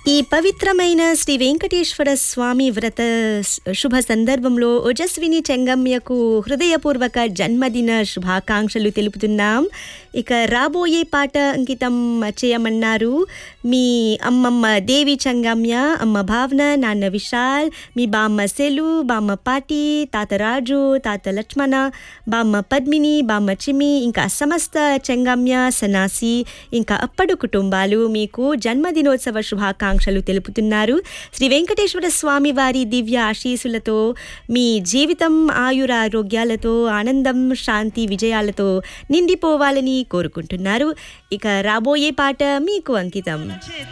ఈ పవిత్రమైన శ్రీ వెంకటేశ్వర స్వామి వ్రత స్- శుభ సందర్భంలో ఓజస్విని చెంగమ్యకు హృదయపూర్వక జన్మదిన శుభాకాంక్షలు తెలుపుతున్నాం ఇక రాబోయే పాట అంకితం చేయమన్నారు మీ అమ్మమ్మ దేవి చెంగమ్య అమ్మ భావన నాన్న విశాల్ మీ బామ్మ సెలు బామ్మ పాటి తాత రాజు తాత లక్ష్మణ బామ్మ పద్మిని బామ్మ చిమి ఇంకా సమస్త చెంగమ్య సనాసి ఇంకా అప్పడు కుటుంబాలు మీకు జన్మదినోత్సవ శుభాకాంక్షలు తెలుపుతున్నారు శ్రీ వెంకటేశ్వర స్వామి వారి దివ్య ఆశీస్సులతో మీ జీవితం ఆయురారోగ్యాలతో ఆనందం శాంతి విజయాలతో నిండిపోవాలని కోరుకుంటున్నారు ఇక రాబోయే పాట మీకు అంకితం